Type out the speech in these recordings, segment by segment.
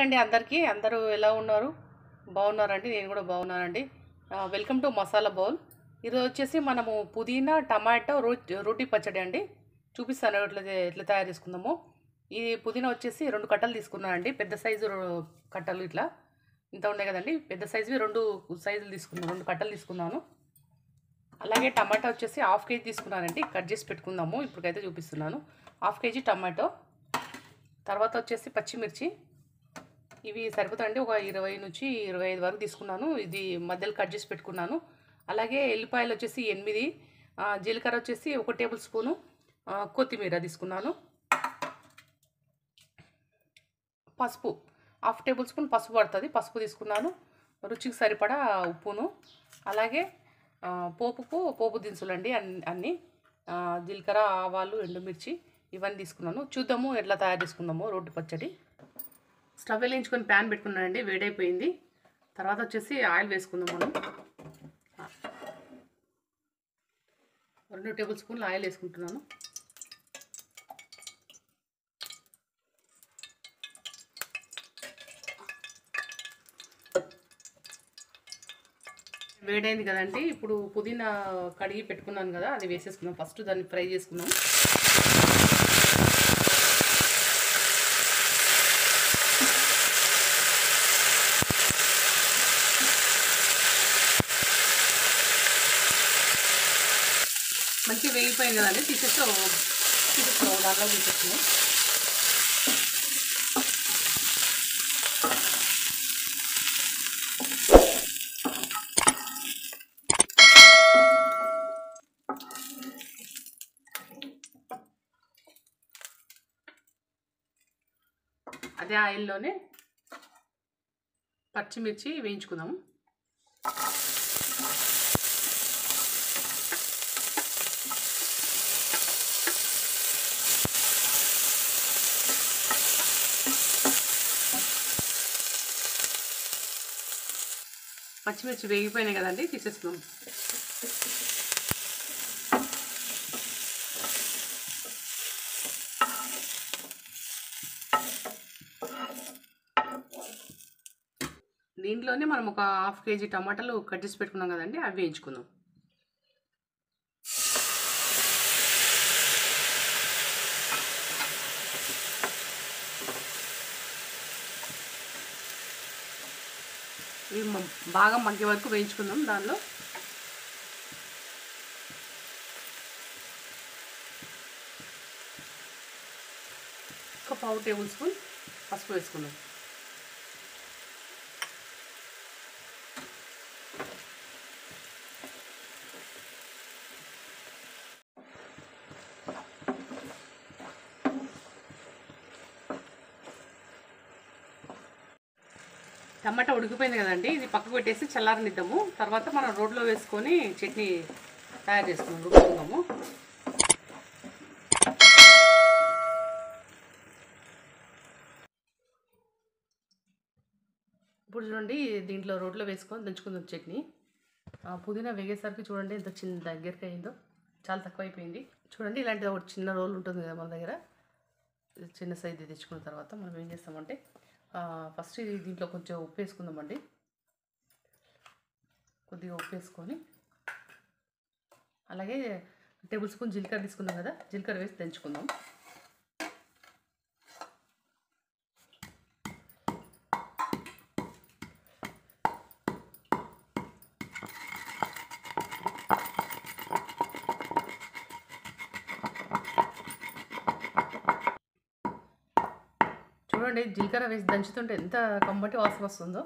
అండి అందరికీ అందరూ ఎలా ఉన్నారు బాగున్నారండి నేను కూడా బాగున్నానండి ఆ, వెల్కమ్ టు మసాలా బౌల్ ఈరోజు వచ్చేసి మనము పుదీనా టమాటో రో రోటీ పచ్చడి అండి చూపిస్తాను ఎట్లా చే- ఎట్లా తయారు చేసుకుందాము ఈ పుదీనా వచ్చేసి రెండు కట్టలు తీసుకున్నానండి పెద్ద సైజు రో- కట్టలు ఇట్లా ఇంత ఉన్నాయి కదండి పెద్ద సైజువి రెండు సైజులు తీసుకున్నాను రెండు కట్టలు తీసుకున్నాను అలాగే టమాటా వచ్చేసి హాఫ్ కేజీ తీసుకున్నానండి కట్ చేసి పెట్టుకుందాము ఇప్పటికైతే చూపిస్తున్నాను హాఫ్ కేజీ టమాటో తర్వాత వచ్చేసి పచ్చిమిర్చి ఇవి సరిపోతాయండి ఒక ఇరవై నుంచి ఇరవై ఐదు వరకు తీసుకున్నాను ఇది మధ్యలో కట్ చేసి పెట్టుకున్నాను అలాగే ఎల్లిపాయలు వచ్చేసి ఎనిమిది ఆ, జీలకర్ర వచ్చేసి ఒక టేబుల్ స్పూను ఆ, కొత్తిమీర తీసుకున్నాను పసుపు హాఫ్ టేబుల్ స్పూన్ పసుపు పడుతుంది పసుపు తీసుకున్నాను రుచికి సరిపడా ఉప్పును అలాగే ఆ, పోపుకు పోపు దినుసులు అండి అన్ని అన్నీ ఆ, జీలకర్ర ఆవాలు ఎండుమిర్చి ఇవన్నీ తీసుకున్నాను చూద్దాము ఎట్లా తయారు చేసుకుందాము రోడ్డు పచ్చడి స్టవ్ వెలిగించుకొని ప్యాన్ పెట్టుకున్నానండి వేడైపోయింది తర్వాత వచ్చేసి ఆయిల్ వేసుకుందాం మనం రెండు టేబుల్ స్పూన్లు ఆయిల్ వేసుకుంటున్నాను వేడైంది కదండి ఇప్పుడు పుదీనా కడిగి పెట్టుకున్నాను కదా అది వేసేసుకుందాం ఫస్ట్ దాన్ని ఫ్రై చేసుకుందాం మంచిగా వేగిపోయింది కదండి తీసేస్తే తీసేస్తున్నాం దాంట్లో తీసేస్తున్నాం అదే ఆయిల్లోనే పచ్చిమిర్చి వేయించుకుందాము పచ్చిమిర్చి వేగిపోయినాయి కదండి తీసేస్తున్నాం దీంట్లోనే మనం ఒక హాఫ్ కేజీ టమాటాలు కట్ చేసి పెట్టుకున్నాం కదండి అవి వేయించుకుందాం ఇవి మ- బాగా మగ్గే వరకు వేయించుకుందాం దానిలో ఒక పావు టేబుల్ స్పూన్ పసుపు వేసుకుందాం టమాటా ఉడికిపోయింది కదండి ఇది పక్కకు పెట్టేసి చల్లారనిద్దాము తర్వాత మనం రోడ్లో వేసుకొని చట్నీ తయారు చేసుకుందాం రుబ్బుకుందాము ఇప్పుడు చూడండి దీంట్లో రోడ్లో వేసుకొని దంచుకుందాం చట్నీ ఆ, పుదీనా వేగేసరికి చూడండి ఎంత చిన్న దగ్గరికి అయిందో చాలా తక్కువ అయిపోయింది చూడండి ఇలాంటిది ఒక చిన్న రోల్ ఉంటుంది కదా మన దగ్గర ఇది చిన్న సైజు తెచ్చుకున్న తర్వాత మనం ఏం చేస్తామంటే ఆ, ఫస్ట్ ఇది దీంట్లో కొంచెం ఉప్పు వేసుకుందామండి కొద్దిగా ఉప్పు వేసుకొని అలాగే టేబుల్ స్పూన్ జీలకర్ర తీసుకున్నాం కదా జీలకర్ర వేసి దంచుకుందాం చూడండి జీలకర్ర వేసి దంచుతుంటే ఎంత కమ్మటి వాసన వస్తుందో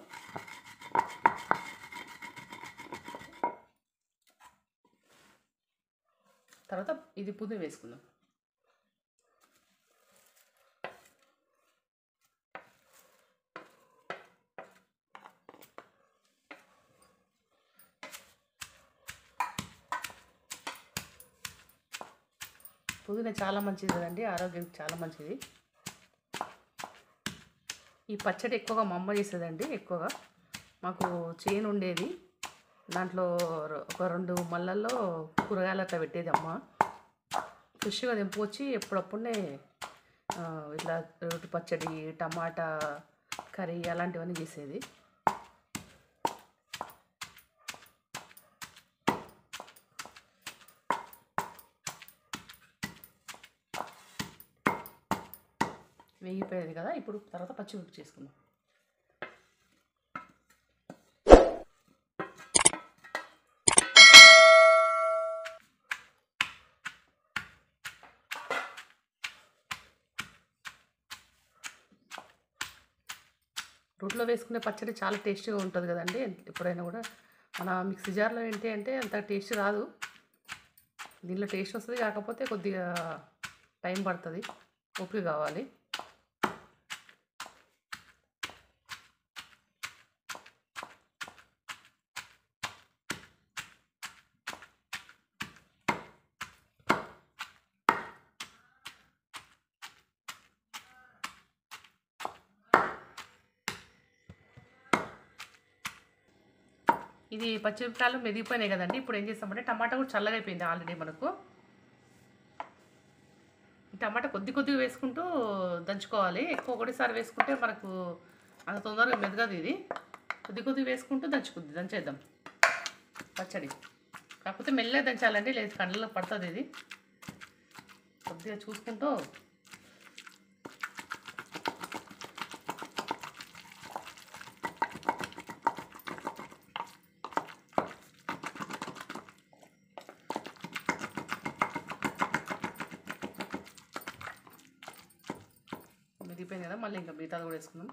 తర్వాత ఇది పుదీనా వేసుకుందాం పుదీనా చాలా మంచిది కదండి ఆరోగ్యానికి చాలా మంచిది ఈ పచ్చడి ఎక్కువగా మా అమ్మ చేసేదండి ఎక్కువగా మాకు చేను ఉండేది దాంట్లో ర- ఒక రెండు మళ్ళల్లో కూరగాయలు అట్లా పెట్టేది అమ్మ ఫ్రెష్గా తెంపుకొచ్చి ఎప్పుడప్పుడే ఆ, ఇట్లా రోటి పచ్చడి టమాటా కర్రీ అలాంటివన్నీ చేసేది వేగిపోయేది కదా ఇప్పుడు తర్వాత పచ్చిమిర్చి చేసుకుందాం రోట్లో వేసుకునే పచ్చడి చాలా టేస్టీగా ఉంటుంది కదండి ఎప్పుడైనా కూడా మన మిక్సీ జార్లో ఏంటి అంటే అంత టేస్ట్ రాదు దీనిలో టేస్ట్ వస్తుంది కాకపోతే కొద్దిగా టైం పడుతుంది ఓపిక కావాలి ఇది పచ్చిమిరపకాయలు మెదిగిపోయినాయి కదండి ఇప్పుడు ఏం చేస్తామంటే టమాటా కూడా చల్లగా అయిపోయింది ఆల్రెడీ మనకు ఈ టమాటా కొద్ది కొద్దిగా వేసుకుంటూ దంచుకోవాలి ఎక్కువ ఒకటిసారి వేసుకుంటే మనకు అంత తొందరగా మెదగదు ఇది కొద్ది కొద్దిగా వేసుకుంటూ దంచుకుంది దంచేద్దాం పచ్చడి కాకపోతే మెల్లగా దంచాలండి లేదు కళ్ళలో పడుతుంది ఇది కొద్దిగా చూసుకుంటూ మెదిగిపోయింది కదా మళ్ళీ ఇంకా మిగతాది కూడా వేసుకుందాం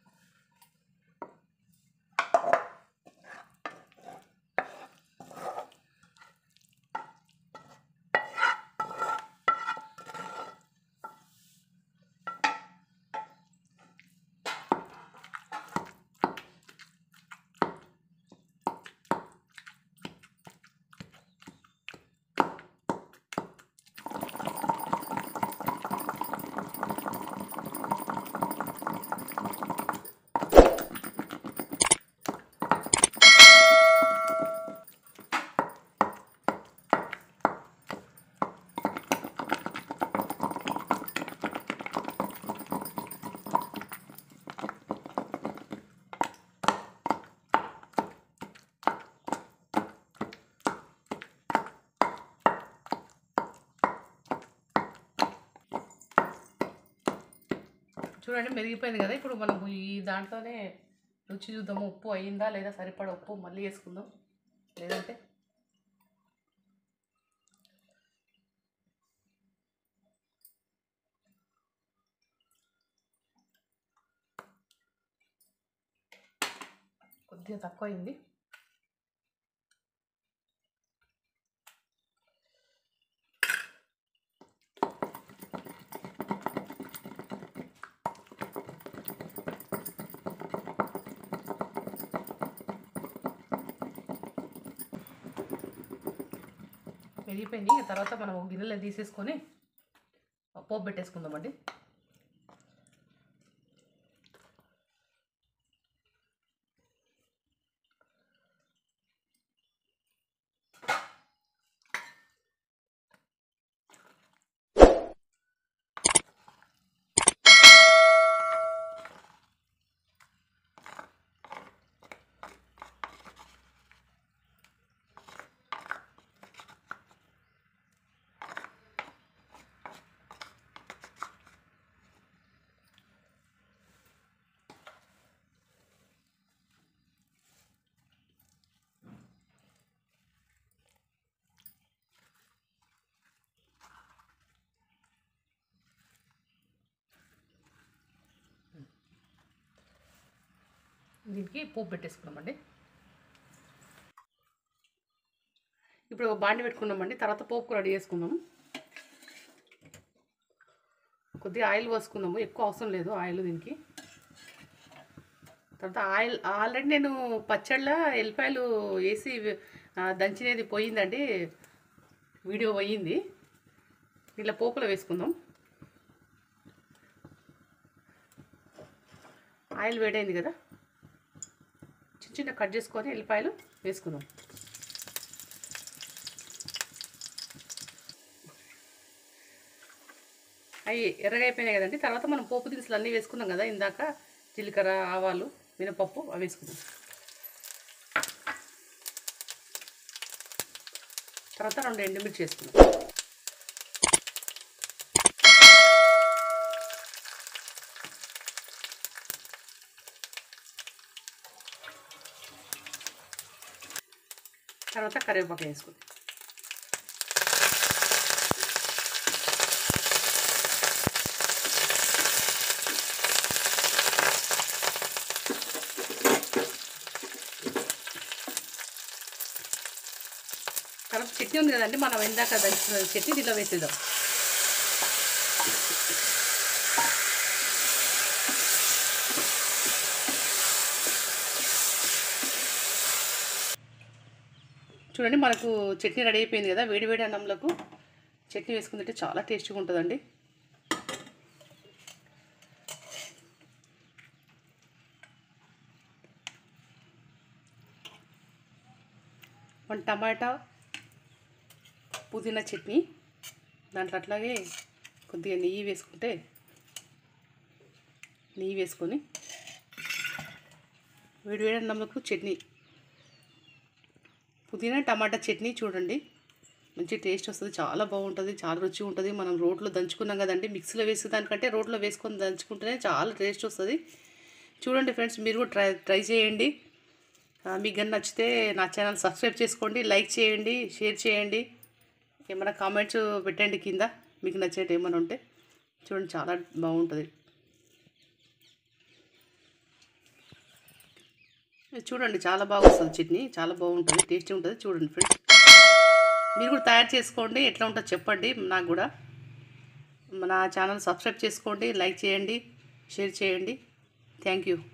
చూడండి మెరిగిపోయింది కదా ఇప్పుడు మనం ఈ దాంట్లోనే రుచి చూద్దాము ఉప్పు అయ్యిందా లేదా సరిపడా ఉప్పు మళ్ళీ వేసుకుందాం లేదంటే కొద్దిగా తక్కువ అయింది మెరిగిపోయింది ఇక తర్వాత మనం గిన్నెలో తీసేసుకొని పోపు పెట్టేసుకుందామండి దీనికి పోపు పెట్టేసుకున్నామండి ఇప్పుడు ఒక బాండి పెట్టుకున్నామండి తర్వాత పోపు రెడీ చేసుకుందాము కొద్దిగా ఆయిల్ పోసుకుందాము ఎక్కువ అవసరం లేదు ఆయిల్ దీనికి తర్వాత ఆయిల్ ఆల్రెడీ నేను పచ్చళ్ళ ఎల్లిపాయలు వేసి ఆ, దంచినది పోయిందండి వీడియో పోయింది ఇలా పోపులో వేసుకుందాం ఆయిల్ వేడైంది కదా చిన్న చిన్న కట్ చేసుకొని ఎల్లిపాయలు వేసుకుందాం అవి ఎర్రగా అయిపోయినాయి కదండి తర్వాత మనం పోపు దినుసులు అన్నీ వేసుకున్నాం కదా ఇందాక జీలకర్ర ఆవాలు మినపప్పు అవి వేసుకుందాం తర్వాత రెండు ఎండుమిర్చి వేసుకుందాం తర్వాత కరివేపాకు వేసుకుందాం తర్వాత చట్నీ ఉంది కదండి మనం ఇందాక దంచిన చట్నీ దీంట్లో వేసేద్దాం చూడండి మనకు చట్నీ రెడీ అయిపోయింది కదా వేడి వేడి అన్నంలకు చట్నీ వేసుకుంటే చాలా టేస్టీగా ఉంటుందండి వన్ టమాటా పుదీనా చట్నీ దాంట్లో అట్లాగే కొద్దిగా నెయ్యి వేసుకుంటే నెయ్యి వేసుకొని వేడి వేడి అన్నంలకు చట్నీ పుదీనా టమాటా చట్నీ చూడండి మంచి టేస్ట్ వస్తుంది చాలా బాగుంటుంది చాలా రుచి ఉంటుంది మనం రోట్లో దంచుకున్నాం కదండి మిక్సీలో వేసే దానికంటే రోట్లో వేసుకొని దంచుకుంటేనే చాలా టేస్ట్ వస్తుంది చూడండి ఫ్రెండ్స్ మీరు కూడా ట్రై ట్రై చేయండి ఆ, మీకు కానీ నచ్చితే నా ఛానల్ సబ్స్క్రైబ్ చేసుకోండి లైక్ చేయండి షేర్ చేయండి ఏమైనా కామెంట్స్ పెట్టండి కింద మీకు నచ్చేటి ఏమైనా ఉంటే చూడండి చాలా బాగుంటుంది ఇది చూడండి చాలా బాగా వస్తుంది చట్నీ చాలా బాగుంటుంది టేస్టీ ఉంటుంది చూడండి ఫ్రెండ్స్ మీరు కూడా తయారు చేసుకోండి ఎట్లా ఉంటుందో చెప్పండి నాకు కూడా నా ఛానల్ సబ్స్క్రైబ్ చేసుకోండి లైక్ చేయండి షేర్ చేయండి థ్యాంక్ యూ